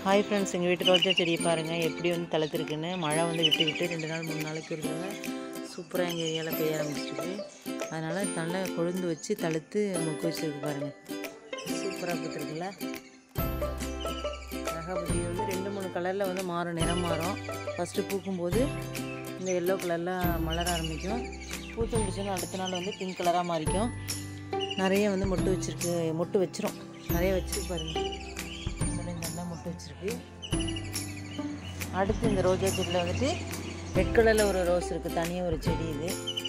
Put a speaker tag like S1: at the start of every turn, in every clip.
S1: hi friends எங்கள் வீட்டு ரோஜா செடியை பாருங்கள் எப்படி வந்து தளர்த்துருக்குன்னு மழை வந்து விட்டு விட்டு ரெண்டு நாள் மூணு நாளைக்கு ஒரு தடவை சூப்பராக எங்கள் ஏரியாவில் பெய்ய ஆரம்பிச்சிருக்கு அதனால் நல்லா கொழுந்து வச்சு தழுத்து மொக்கு வச்சுருக்கு பாருங்கள் சூப்பராக பூத்துருக்குல்ல அழகாபதி வந்து ரெண்டு மூணு கலரில் வந்து மாறும் நிறம் மாறும் ஃபஸ்ட்டு பூக்கும்போது இந்த எல்லோ கலரில் மலர ஆரம்பிக்கும் பூத்து முடிச்சோன்னா அடுத்த நாள் வந்து பிங்க் கலராக மாறிக்கும் நிறைய வந்து மொட்டு வச்சிருக்கு மொட்டு வச்சிரும் நிறைய வச்சிருக்கு பாருங்கள் இந்த நல்லா மொட்டு வச்சிருக்கு அடுத்து இந்த ரோஜா செடியில் வந்துட்டு ரெட் கலரில் ஒரு ரோஸ் இருக்குது தனியாக ஒரு செடி இது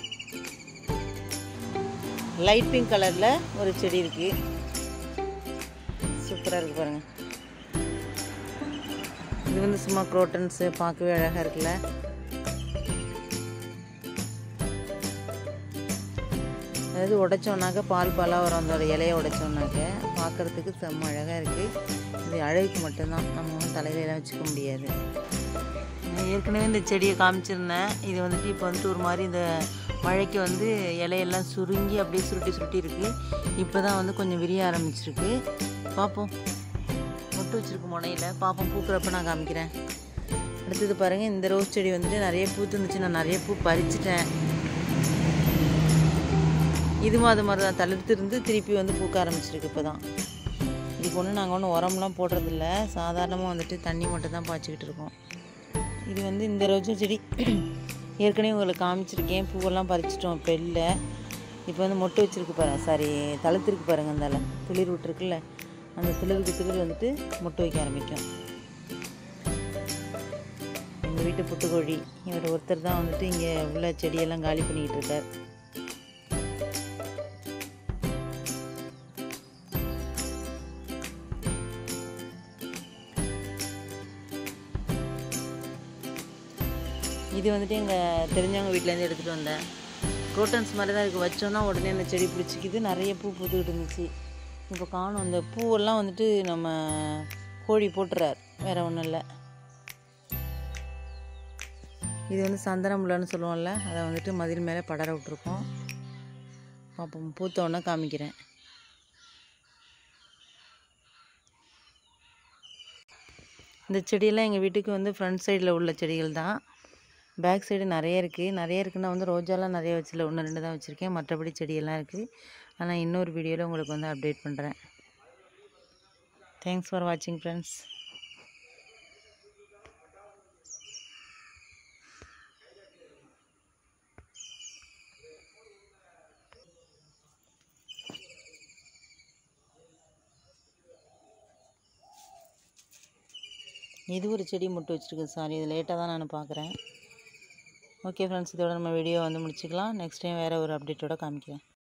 S1: லைட் பிங்க் கலரில் ஒரு செடி இருக்குது சூப்பராக இருக்குது பாருங்கள் இது வந்து சும்மா குரோட்டன்ஸு பார்க்கவே அழகாக இருக்குல்ல அதாவது உடைச்சோன்னாக்க பால் பாலாக வரும் அதோட இலையை உடைச்சோன்னாக்க பார்க்குறதுக்கு செம்ம அழகாக இருக்குது இது அழகுக்கு மட்டும்தான் நம்ம வந்து தலையிலலாம் வச்சுக்க முடியாது நான் ஏற்கனவே இந்த செடியை காமிச்சிருந்தேன் இது வந்துட்டு இப்போ வந்துட்டு ஒரு மாதிரி இந்த மழைக்கு வந்து இலையெல்லாம் சுருங்கி அப்படியே சுருட்டி சுருட்டி இருக்குது இப்போ தான் வந்து கொஞ்சம் விரிய ஆரம்பிச்சிருக்கு பார்ப்போம் மொட்டு வச்சுருக்கு முனையில் பார்ப்போம் பூக்கிறப்ப நான் காமிக்கிறேன் அடுத்தது பாருங்கள் இந்த ரோஸ் செடி வந்துட்டு நிறைய பூத்து இருந்துச்சு நான் நிறைய பூ பறிச்சிட்டேன் இதுவும் அது மாதிரி தான் தளிர்த்து இருந்து திருப்பி வந்து பூக்க ஆரம்பிச்சிருக்கு இப்போ தான் இதுக்கு ஒன்றும் நாங்கள் ஒன்றும் உரம்லாம் போடுறதில்ல சாதாரணமாக வந்துட்டு தண்ணி மட்டும் தான் பாய்ச்சிக்கிட்டு இருக்கோம் இது வந்து இந்த ரோஜா செடி ஏற்கனவே உங்களுக்கு காமிச்சிருக்கேன் பூவெல்லாம் பறிச்சிட்டோம் இப்போ இல்லை இப்போ வந்து மொட்டு வச்சுருக்கு பாருங்க சாரி தழுத்திருக்கு பாருங்கள் அந்த துளிர் விட்டுருக்குல்ல அந்த துளிருக்கு துளிர் வந்துட்டு மொட்டு வைக்க ஆரம்பிக்கும் எங்கள் வீட்டு புட்டுக்கோழி இவர் ஒருத்தர் தான் வந்துட்டு இங்கே உள்ள செடியெல்லாம் காலி பண்ணிக்கிட்டு இருக்கார் இது வந்துட்டு எங்கள் தெரிஞ்சவங்க வீட்டிலேருந்து எடுத்துகிட்டு வந்தேன் குரோட்டன்ஸ் மாதிரி தான் இருக்குது வச்சோன்னா உடனே அந்த செடி பிடிச்சிக்கிது நிறைய பூ பூத்துக்கிட்டு இருந்துச்சு இப்போ காணும் அந்த பூவெல்லாம் வந்துட்டு நம்ம கோழி போட்டுறார் வேறு ஒன்றும் இல்லை இது வந்து சந்தன முல்லைன்னு சொல்லுவோம்ல அதை வந்துட்டு மதில் மேலே படர விட்ருக்கோம் பார்ப்போம் பூத்தோன்னே காமிக்கிறேன் இந்த செடியெல்லாம் எங்கள் வீட்டுக்கு வந்து ஃப்ரண்ட் சைடில் உள்ள செடிகள் தான் பேக் சைடு நிறைய இருக்குது நிறைய இருக்குன்னா வந்து ரோஜாலாம் நிறைய வச்சில்ல ஒன்று ரெண்டு தான் வச்சுருக்கேன் மற்றபடி செடியெல்லாம் இருக்குது ஆனால் இன்னொரு வீடியோவில் உங்களுக்கு வந்து அப்டேட் பண்ணுறேன் தேங்க்ஸ் ஃபார் வாட்சிங் ஃப்ரெண்ட்ஸ் இது ஒரு செடி மட்டும் வச்சுருக்கு சாரி இது லேட்டாக தான் நான் பார்க்குறேன் ஓகே ஃப்ரெண்ட்ஸ் இதோட நம்ம வீடியோ வந்து முடிச்சுக்கலாம் நெக்ஸ்ட் டைம் வேறு ஒரு அப்டேட்டோட காமிக்கிறேன்